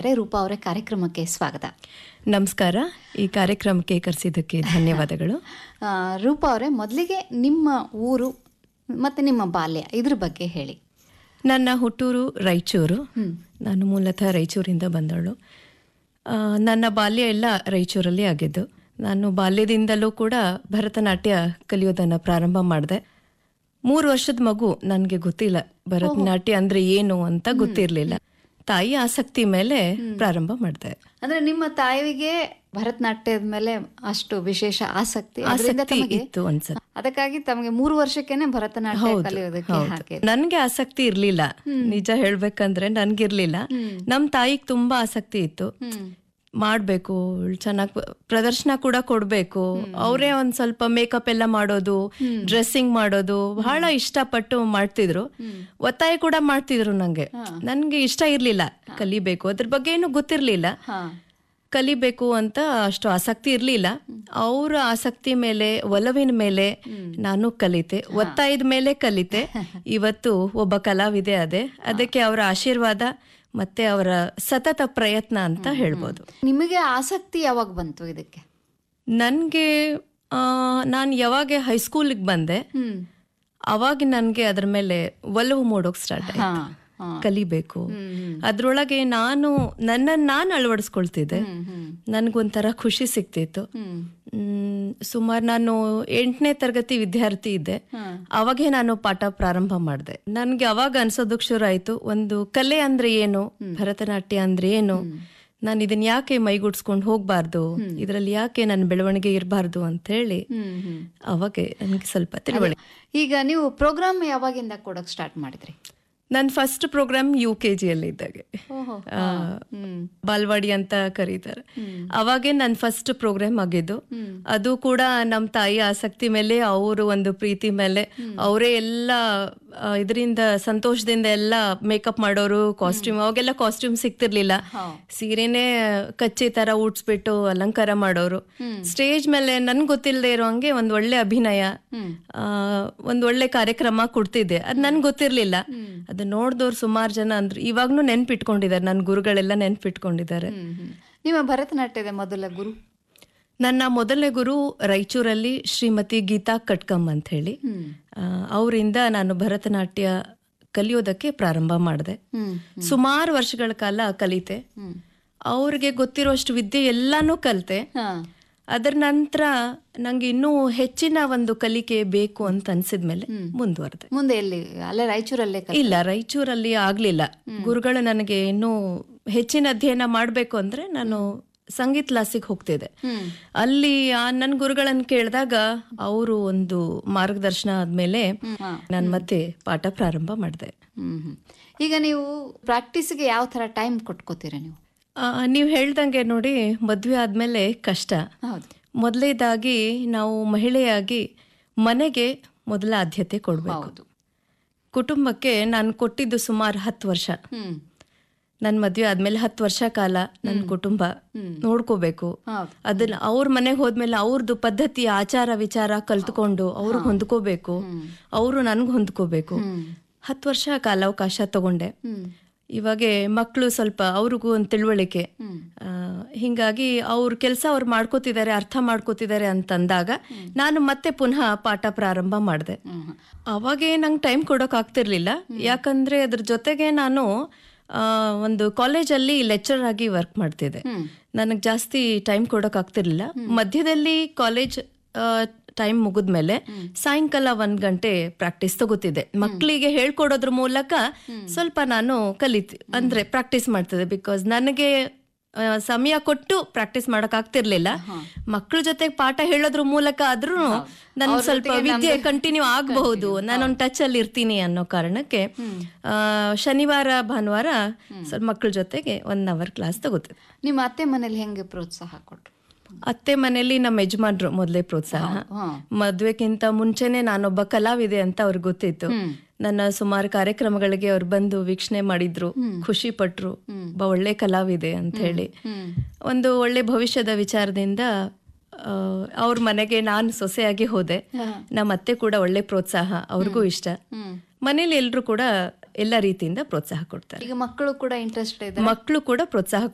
ಇದ್ದಾರೆ ರೂಪಾ ಅವರೇ ಕಾರ್ಯಕ್ರಮಕ್ಕೆ ಸ್ವಾಗತ ನಮಸ್ಕಾರ ಈ ಕಾರ್ಯಕ್ರಮಕ್ಕೆ ಕರೆಸಿದ್ದಕ್ಕೆ ಧನ್ಯವಾದಗಳು ಆ, ರೂಪಾ ಅವರೇ ಮೊದಲಿಗೆ ನಿಮ್ಮ ಊರು ಮತ್ತು ನಿಮ್ಮ ಬಾಲ್ಯ ಇದ್ರ ಬಗ್ಗೆ ಹೇಳಿ ನನ್ನ ಹುಟ್ಟೂರು ರಾಯಚೂರು ನಾನು ಮೂಲತಃ ರಾಯಚೂರಿಂದ ಬಂದವಳು ಆ, ನನ್ನ ಬಾಲ್ಯ ಎಲ್ಲ ರಾಯಚೂರಲ್ಲಿ ಆಗಿದ್ದು ನಾನು ಬಾಲ್ಯದಿಂದಲೂ ಕೂಡ ಭರತನಾಟ್ಯ ಕಲಿಯೋದನ್ನು ಪ್ರಾರಂಭ ಮಾಡಿದೆ ಮೂರು ವರ್ಷದ ಮಗು ನನಗೆ ಗೊತ್ತಿಲ್ಲ ಭರತನಾಟ್ಯ ಅಂದ್ರೆ ಏನು ಅಂತ ಗೊತ್ತಿರಲಿಲ್ಲ ತಾಯಿ ಆಸಕ್ತಿ ಮೇಲೆ ಪ್ರಾರಂಭ ಮಾಡಿದೆ ಅಂದ್ರೆ ನಿಮ್ಮ ತಾಯಿಗೆ ಭರತನಾಟ್ಯದ ಮೇಲೆ ಅಷ್ಟು ವಿಶೇಷ ಆಸಕ್ತಿ ಅದರಿಂದ ಆಸಕ್ತಿ ತಮಗೆ ಇತ್ತು ಅನ್ಸುತ್ತೆ ಅದಕ್ಕಾಗಿ ತಮಗೆ ಮೂರು ವರ್ಷಕ್ಕೇನೆ ಭರತನಾಟ್ಯ ಕಲಿಯೋದಕ್ಕೆ ಹಾಕಿ ನನ್ಗೆ ಆಸಕ್ತಿ ಇರ್ಲಿಲ್ಲ ನಿಜ ಹೇಳ್ಬೇಕಂದ್ರೆ ನನ್ಗಿರ್ಲಿಲ್ಲ ನಮ್ ತಾಯಿಗ್ ತುಂಬಾ ಆಸಕ್ತಿ ಇತ್ತು ಮಾಡ್ಬೇಕು ಚೆನ್ನಾಗಿ ಪ್ರದರ್ಶನ ಕೂಡ ಕೊಡ್ಬೇಕು ಅವರೇ ಒಂದ್ ಸ್ವಲ್ಪ ಮೇಕಪ್ ಎಲ್ಲ ಮಾಡೋದು ಡ್ರೆಸ್ಸಿಂಗ್ ಮಾಡೋದು ಬಹಳ ಇಷ್ಟಪಟ್ಟು ಮಾಡ್ತಿದ್ರು ಒತ್ತಾಯ ಕೂಡ ಮಾಡ್ತಿದ್ರು ನಂಗೆ ನನ್ಗೆ ಇಷ್ಟ ಇರ್ಲಿಲ್ಲ ಕಲಿಬೇಕು ಅದ್ರ ಬಗ್ಗೆ ಏನು ಗೊತ್ತಿರ್ಲಿಲ್ಲ ಹಾ ಕಲಿಬೇಕು ಅಂತ ಅಷ್ಟು ಆಸಕ್ತಿ ಇರಲಿಲ್ಲ ಅವರ ಆಸಕ್ತಿ ಮೇಲೆ ಒಲವಿನ ಮೇಲೆ ನಾನು ಕಲಿತೆ ಒತ್ತಾಯದ ಮೇಲೆ ಕಲಿತೆ ಇವತ್ತು ಒಬ್ಬ ಕಲಾವಿದೆ ಅದೇ ಅದಕ್ಕೆ ಅವರ ಆಶೀರ್ವಾದ ಮತ್ತೆ ಅವರ ಸತತ ಪ್ರಯತ್ನ ಅಂತ ಹೇಳ್ಬೋದು ನಿಮಗೆ ಆಸಕ್ತಿ ಯಾವಾಗ ಬಂತು ಇದಕ್ಕೆ ನನಗೆ ನಾನು ಯಾವಾಗ ಹೈಸ್ಕೂಲಿಗೆ ಬಂದೆ ಹ್ಮ್ ಅವಾಗ ನನಗೆ ಅದ್ರ ಮೇಲೆ ಒಲವು ಮೂಡೋಕ್ ಸ್ಟಾರ್ಟ್ ಹಾ ಆಯ್ತು ಹಾ ಕಲಿಬೇಕು ಹ್ಮ್ ಅದ್ರೊಳಗೆ ನಾನು ನನ್ನನ್ನು ನಾನು ಅಳವಡಿಸ್ಕೊಳ್ತಿದ್ದೆ ಹ್ಮ್ ಹ್ಮ್ ನನಗೊಂಥರ ಖುಷಿ ಸಿಕ್ತಿತ್ತು ಹ್ಮ್ ಸುಮಾರು ನಾನು ಎಂಟನೇ ತರಗತಿ ವಿದ್ಯಾರ್ಥಿ ಇದ್ದೆ ಹ್ಮ್. ಅವಾಗೇ ನಾನು ಪಾಠ ಪ್ರಾರಂಭ ಮಾಡಿದೆ ನನ್ಗೆ ಅವಾಗ ಅನ್ಸೋದಕ್ ಶುರು ಆಯ್ತು ಒಂದು ಕಲೆ ಅಂದ್ರೆ ಏನು ಭರತನಾಟ್ಯ ಅಂದ್ರೆ ಏನು ನಾನು ಇದನ್ನ ಯಾಕೆ ಮೈಗೂಡ್ಸ್ಕೊಂಡು ಹೋಗ್ಬಾರ್ದು ಇದ್ರಲ್ಲಿ ಯಾಕೆ ನನ್ನ ಬೆಳವಣಿಗೆ ಇರಬಾರ್ದು ಅಂತ ಹೇಳಿ ಹ್ಮ್ ಹ್ಮ್ ಅವಾಗೆ ನನಗೆ ಸ್ವಲ್ಪ ತಿಳುವಳಿಕೆ ಈಗ ನೀವು ಪ್ರೋಗ್ರಾಮ್ ಯಾವಾಗಿಂದ ಕೊಡಕ್ ಸ್ಟಾರ್ಟ್ ಮಾಡಿದ್ರಿ ನನ್ನ ಫಸ್ಟ್ ಪ್ರೋಗ್ರಾಮ್ ಯು ಕೆ ಜಿಯಲ್ಲಿ ಇದ್ದಾಗೆ ಓಹೋ ಆ, ಬಾಲ್ವಾಡಿ ಅಂತ ಕರೀತಾರೆ ಅವಾಗೆ ನನ್ನ ಫಸ್ಟ್ ಪ್ರೋಗ್ರಾಮ್ ಆಗಿದ್ದು ಅದು ಕೂಡ ನಮ್ಮ ತಾಯಿ ಆಸಕ್ತಿ ಮೇಲೆ ಅವರು ಒಂದು ಪ್ರೀತಿ ಮೇಲೆ ಅವರೇ ಎಲ್ಲ ಇದರಿಂದ ಸಂತೋಷದಿಂದ ಎಲ್ಲ ಮೇಕಪ್ ಮಾಡೋರು ಕಾಸ್ಟ್ಯೂಮ್ ಅವಾಗೆಲ್ಲ ಕಾಸ್ಟ್ಯೂಮ್ ಸಿಗ್ತಿರ್ಲಿಲ್ಲ ಸೀರೆನೇ ಕಚ್ಚಿ ತರ ಉಡ್ಸ್ಬಿಟ್ಟು ಅಲಂಕಾರ ಮಾಡೋರು ಸ್ಟೇಜ್ ಮೇಲೆ ನನ್ಗೆ ಗೊತ್ತಿಲ್ಲದೆ ಇರೋ ಹಂಗೆ ಒಂದ್ ಒಳ್ಳೆ ಅಭಿನಯ ಆ, ಒಂದ್ ಒಳ್ಳೆ ಕಾರ್ಯಕ್ರಮ ಕೊಡ್ತಿದ್ದೆ ಅದ್ ನನ್ಗೆ ಗೊತ್ತಿರ್ಲಿಲ್ಲ ಅದು ನೋಡ್ದವ್ರು ಸುಮಾರು ಜನ ಅಂದ್ರು ಇವಾಗ್ನು ನೆನ್ಪಿಟ್ಕೊಂಡಿದ್ದಾರೆ ನನ್ನ ಗುರುಗಳೆಲ್ಲ ನೆನ್ಪಿಟ್ಕೊಂಡಿದ್ದಾರೆ ಹ್ಮ್ ಹ್ಮ್. ನಿಮ್ಮ ಭರತನಾಟ್ಯದ ಮೊದಲ ಗುರು ನನ್ನ ಮೊದಲನೇ ಗುರು ರಾಯಚೂರಲ್ಲಿ ಶ್ರೀಮತಿ ಗೀತಾ ಕಟ್ಕಮ್ ಅಂತ ಹೇಳಿ ಆ, ಅವರಿಂದ ನಾನು ಭರತನಾಟ್ಯ ಕಲಿಯೋದಕ್ಕೆ ಪ್ರಾರಂಭ ಮಾಡಿದೆ ಹ್ಮ್ ಸುಮಾರು ವರ್ಷಗಳ ಕಾಲ ಕಲಿತೆ ಅವ್ರಿಗೆ ಗೊತ್ತಿರೋಷ್ಟು ವಿದ್ಯೆ ಎಲ್ಲಾನು ಕಲಿತೆ ಹಾ ಅದರ ನಂತರ ನಂಗೆ ಇನ್ನೂ ಹೆಚ್ಚಿನ ಒಂದು ಕಲಿಕೆ ಬೇಕು ಅಂತ ಅನ್ಸಿದ್ಮೇಲೆ ಮುಂದುವರೆದೆ ಮುಂದೆ ಎಲ್ಲಿ ಅಲ್ಲೇ ರಾಯಚೂರಲ್ಲೇ ಕಲ್- ಇಲ್ಲ ರಾಯಚೂರಲ್ಲಿ ಆಗ್ಲಿಲ್ಲ ಗುರುಗಳು ನನಗೆ ಇನ್ನೂ ಹೆಚ್ಚಿನ ಅಧ್ಯಯನ ಮಾಡಬೇಕು ಅಂದ್ರೆ ನಾನು ಸಂಗೀತ ಕ್ಲಾಸಿಗೆ ಹೋಗ್ತಿದ್ದೆ ಹ್ಮ್ ಅಲ್ಲಿ ನನ್ನ ಗುರುಗಳನ್ನ ಕೇಳಿದಾಗ ಅವರು ಒಂದು ಮಾರ್ಗದರ್ಶನ ಆದ್ಮೇಲೆ ನಾನು ಮತ್ತೆ ಪಾಠ ಪ್ರಾರಂಭ ಮಾಡಿದೆ ಹ್ಮ್ ಹ್ಮ್. ಈಗ ನೀವು ಪ್ರಾಕ್ಟೀಸ್ಗೆ ಯಾವ ತರ ಟೈಮ್ ಕೊಟ್ಕೋತೀರಾ ನೀವು ನೀವು ಹೇಳ್ದಂಗೆ ನೋಡಿ ಮದ್ವೆ ಆದ್ಮೇಲೆ ಕಷ್ಟ ಹೌದು ಮೊದಲೇದಾಗಿ ನಾವು ಮಹಿಳೆಯಾಗಿ ಮನೆಗೆ ಮೊದಲ ಆದ್ಯತೆ ಕೊಡಬೇಕು ಹೌದು ಕುಟುಂಬಕ್ಕೆ ನಾನು ಕೊಟ್ಟಿದ್ದು ಸುಮಾರು ಹತ್ತು ವರ್ಷ ಹ್ಮ್ ನನ್ನ ಮದ್ವೆ ಆದ್ಮೇಲೆ ಹತ್ತು ವರ್ಷ ಕಾಲ ನನ್ನ ಕುಟುಂಬ ನೋಡ್ಕೋಬೇಕು ಹೌದು ಅದನ್ನ ಅವ್ರ ಮನೆಗೆ ಹೋದ್ಮೇಲೆ ಅವ್ರದ್ದು ಪದ್ಧತಿ ಆಚಾರ ವಿಚಾರ ಕಲ್ತ್ಕೊಂಡು ಅವ್ರು ಹೊಂದ್ಕೋಬೇಕು ಅವರು ನನ್ಗೆ ಹೊಂದ್ಕೋಬೇಕು ಹತ್ತು ವರ್ಷ ಕಾಲಾವಕಾಶ ತಗೊಂಡೆ ಹ್ಮ್ ಇವಾಗೆ ಮಕ್ಕಳು ಸ್ವಲ್ಪ ಅವ್ರಿಗೂ ಒಂದು ತಿಳುವಳಿಕೆ ಆ, ಹಿಂಗಾಗಿ ಅವ್ರ ಕೆಲಸ ಅವ್ರು ಮಾಡ್ಕೋತಿದ್ದಾರೆ ಅರ್ಥ ಮಾಡ್ಕೋತಿದ್ದಾರೆ ಅಂತಂದಾಗ ನಾನು ಮತ್ತೆ ಪುನಃ ಪಾಠ ಪ್ರಾರಂಭ ಮಾಡಿದೆ ಹ್ಮ್ ಅವಾಗೇ ನಂಗೆ ಟೈಮ್ ಕೊಡೋಕೆ ಆಗ್ತಿರ್ಲಿಲ್ಲ ಯಾಕಂದ್ರೆ ಅದ್ರ ಜೊತೆಗೆ ನಾನು ಆ, ಒಂದು ಕಾಲೇಜಲ್ಲಿ ಲೆಕ್ಚರ್ ಆಗಿ ವರ್ಕ್ ಮಾಡ್ತಿದ್ದೆ ನನಗೆ ಜಾಸ್ತಿ ಟೈಮ್ ಕೊಡೋಕೆ ಆಗ್ತಿರ್ಲಿಲ್ಲ ಮಧ್ಯದಲ್ಲಿ ಕಾಲೇಜ್ ಟೈಮ್ ಮುಗಿದ್ಮೇಲೆ ಸಾಯಂಕಾಲ ಒಂದ್ ಗಂಟೆ ಪ್ರಾಕ್ಟೀಸ್ ತಗೋತಿದ್ದೆ ಮಕ್ಕಳಿಗೆ ಹೇಳ್ಕೊಡೋದ್ರ ಮೂಲಕ ಸ್ವಲ್ಪ ನಾನು ಕಲಿತಿ ಅಂದ್ರೆ ಪ್ರಾಕ್ಟೀಸ್ ಮಾಡ್ತಿದ್ದೆ ಬಿಕಾಸ್ ನನಗೆ ಆ, ಸಮಯ ಕೊಟ್ಟು ಪ್ರಾಕ್ಟೀಸ್ ಮಾಡಕ್ ಆಗ್ತಿರ್ಲಿಲ್ಲ ಮಕ್ಕಳ ಜೊತೆ ಪಾಠ ಹೇಳೋದ್ರ ಮೂಲಕ ಆದ್ರೂ ನನ್ ಸ್ವಲ್ಪ ವಿದ್ಯೆ ಕಂಟಿನ್ಯೂ ಆಗಬಹುದು ನಾನೊಂದು ಟಚ್ ಅಲ್ಲಿ ಇರ್ತೀನಿ ಅನ್ನೋ ಕಾರಣಕ್ಕೆ ಆ, ಶನಿವಾರ ಭಾನುವಾರ ಸ್ವಲ್ಪ ಮಕ್ಕಳ ಜೊತೆಗೆ ಒನ್ ಅವರ್ ಕ್ಲಾಸ್ ತಗೋತಿದ್ದೆ ನಿಮ್ಮ ಅತ್ತೆ ಮನೇಲಿ ಹೆಂಗೆ ಪ್ರೋತ್ಸಾಹ ಕೊಟ್ರು ಅತ್ತೆ ಮನೆಯಲ್ಲಿ ನಮ್ಮ ಯಜಮಾನ್ರು ಮೊದಲೇ ಪ್ರೋತ್ಸಾಹ ಹಾ ಮದ್ವೆಕ್ಕಿಂತ ಮುಂಚೆನೆ ನಾನೊಬ್ಬ ಕಲಾವಿದೆ ಅಂತ ಅವ್ರಿಗೆ ಗೊತ್ತಿತ್ತು ನನ್ನ ಸುಮಾರು ಕಾರ್ಯಕ್ರಮಗಳಿಗೆ ಅವ್ರು ಬಂದು ವೀಕ್ಷಣೆ ಮಾಡಿದ್ರು ಖುಷಿ ಪಟ್ರು ಒಬ್ಬ ಒಳ್ಳೆ ಕಲಾವಿದೆ ಅಂತ ಹೇಳಿ ಒಂದು ಒಳ್ಳೆ ಭವಿಷ್ಯದ ವಿಚಾರದಿಂದ ಆ, ಅವ್ರ ಮನೆಗೆ ನಾನು ಸೊಸೆಯಾಗಿ ಹೋದೆ ನಮ್ಮ ಅತ್ತೆ ಕೂಡ ಒಳ್ಳೆ ಪ್ರೋತ್ಸಾಹ ಅವ್ರಿಗೂ ಇಷ್ಟ ಮನೇಲಿ ಎಲ್ರು ಕೂಡ ಎಲ್ಲ ರೀತಿಯಿಂದ ಪ್ರೋತ್ಸಾಹ ಕೊಡ್ತಾರೆ ಈಗ ಮಕ್ಕಳು ಕೂಡ ಇಂಟ್ರೆಸ್ಟ್ ಇದೆ ಮಕ್ಕಳು ಕೂಡ ಪ್ರೋತ್ಸಾಹ